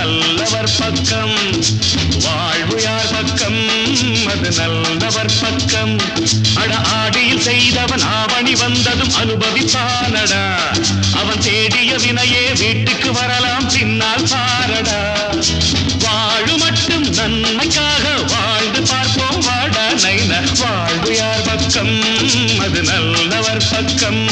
நல்லவர் பக்கம் வாழ்வு யார் பக்கம் அது நல்லவர் பக்கம் அட ஆடியில் செய்தவன் ஆவணி வந்ததும் அனுபவிப்பானடா அவன் தேடிய வினையே வீட்டுக்கு வரலாம் பின்னால் பாரடா வாழு மட்டும் நன்மைக்காக வாழ்ந்து பார்ப்போம் வாடா நைன வாழ்வு யார் பக்கம் அது நல்லவர் பக்கம்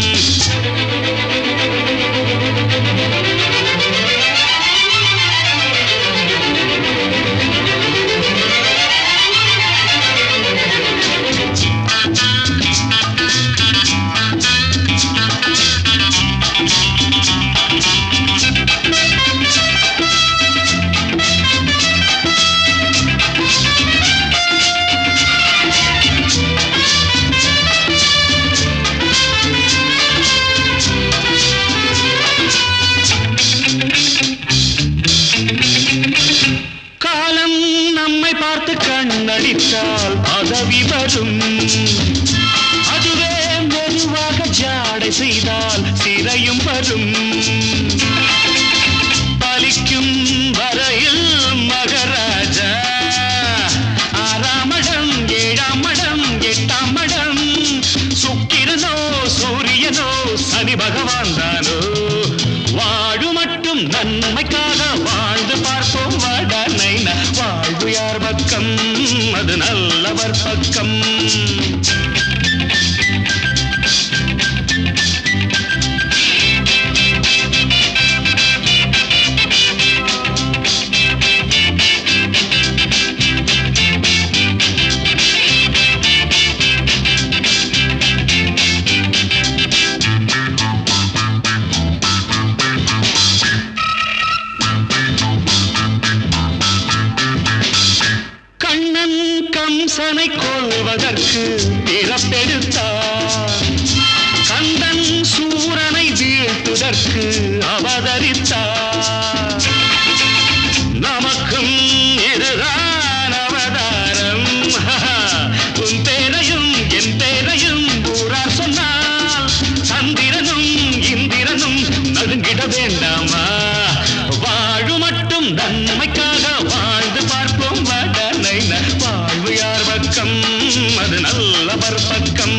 காலம் நம்மை பார்த்து கண்ணடித்தால் பதவி வரும் அதுவே மெதுவாக ஜாடை செய்தால் சிறையும் வரும் பலிக்கும் வரையில் மகராஜா ஆறாம் மடம் ஏழாம் மடம் எட்டாம் மடம் சுக்கிரனோ சூரியனோ சனி பகவான் தானோ வாழு மட்டும் நன்மைக்காக வாழ்ந்து பார்ப்போம் வாடா நைன வாழ்வு யார் பக்கம் அது நல்லவர் பக்கம் கண்ணன் கம்சனை கொல்வதற்கு பிறப்பெடுத்தார் கந்தன் சூரனை வீழ்த்துதற்கு அவதரித்தார் நமக்கும் இதுதான் அவதாரம் உன் பேரையும் என் பேரையும் ஊரார் சொன்னால் சந்திரனும் இந்திரனும் நடுங்கிட வேண்டாமா வாழு மட்டும் நன்மைக்காக வாழ்ந்து பார்ப்போம் வட நைன வாழ்வு யார் பக்கம் அது நல்லவர் பக்கம்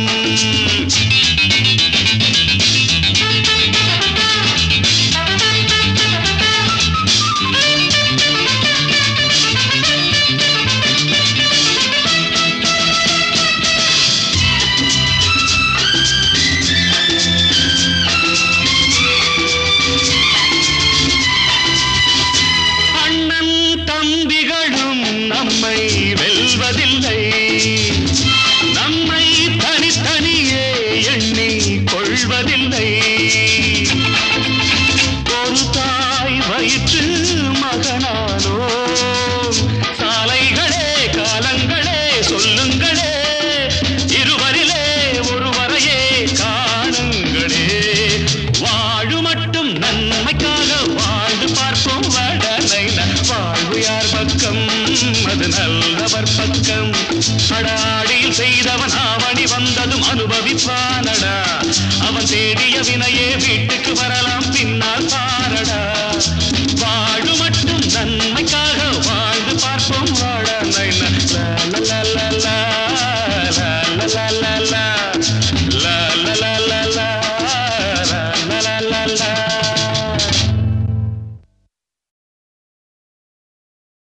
அண்ணன் தம்பிகளும் நம்மை வெல்வதில்லை நம்மை தனித்தனியே எண்ணி கொள்வதில்லை ஒரு தாய் வயிற்று மகனானோ சாலைகளே காலங்களே சொல்லுங்களே இருவரிலே ஒருவரையே காணுங்களே வாழு மட்டும் நன்மைக்காக வாழ்ந்து பார்ப்போம் வட நைன வாழ்வு யார் பக்கம் அது நல்லவர் பக்கம் அடாடியில் செய்தவன் ஆவணி வந்ததும் அனுபவிப்பானடா அவன் தேடிய வினையே வீட்டுக்கு வரலாம் பின்னால் பாரடா வாழு மட்டும் நன்மைக்காக வாழ்ந்து பார்ப்போம் வாட நைன லா லா லா லா